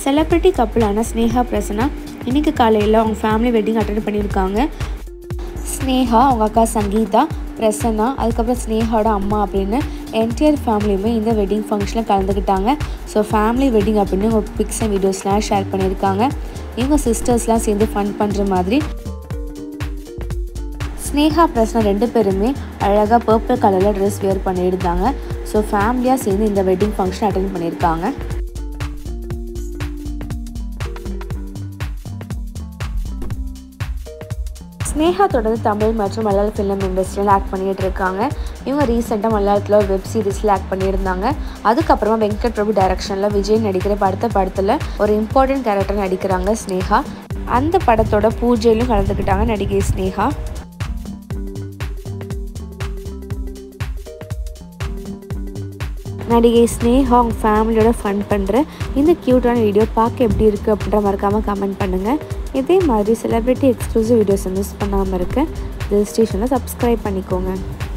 celebrity கப்பலான Sneha Prasanna இன்றைக்கி காலையில் அவங்க ஃபேமிலி வெட்டிங் அட்டன் பண்ணியிருக்காங்க ஸ்னேகா அவங்க அக்கா சங்கீதா பிரசன்னா அதுக்கப்புறம் ஸ்னேகாவோட அம்மா அப்படின்னு என்டையர் ஃபேமிலியுமே இந்த வெட்டிங் ஃபங்க்ஷனில் கலந்துக்கிட்டாங்க ஸோ ஃபேமிலி வெட்டிங் அப்படின்னு ஒரு பிக்ஸ் அண்ட் வீடியோஸ்லாம் ஷேர் பண்ணியிருக்காங்க இவங்க சிஸ்டர்ஸ்லாம் சேர்ந்து ஃபன் பண்ணுற மாதிரி ஸ்னேகா பிரசன்னா ரெண்டு பேருமே அழகாக பர்பிள் கலரில் ட்ரெஸ் வேர் பண்ணியிருந்தாங்க ஸோ ஃபேமிலியாக சேர்ந்து இந்த வெட்டிங் ஃபங்க்ஷன் அட்டன் பண்ணியிருக்காங்க ஸ்னேகா தொடர்ந்து தமிழ் மற்றும் மலையாள ஃபிலிம் இண்டஸ்ட்ரியில் ஆக்ட் பண்ணிகிட்டு இருக்காங்க இவங்க ரீசெண்டாக மலையாளத்தில் ஒரு வெப் சீரிஸில் ஆக்ட் பண்ணியிருந்தாங்க அதுக்கப்புறமா வெங்கட் பிரபு டைரக்ஷனில் விஜய் நடிக்கிற படுத்த படத்தில் ஒரு இம்பார்ட்டன்ட் கேரக்டர் நடிக்கிறாங்க ஸ்னேகா அந்த படத்தோட பூஜையிலும் கலந்துக்கிட்டாங்க நடிகை ஸ்னேகா நடிகை ஸ்னேகா அவங்க ஃபேமிலியோட ஃபன் பண்ணுற இந்த க்யூட்டான வீடியோ பார்க்க எப்படி இருக்குது அப்படின்ற மறக்காமல் கமெண்ட் பண்ணுங்கள் இதே மாதிரி செலிப்ரிட்டி எக்ஸ்க்ளூசிவ் வீடியோஸை மிஸ் பண்ணாமல் இருக்க தில் ஸ்டேஷனை சப்ஸ்கிரைப் பண்ணிக்கோங்க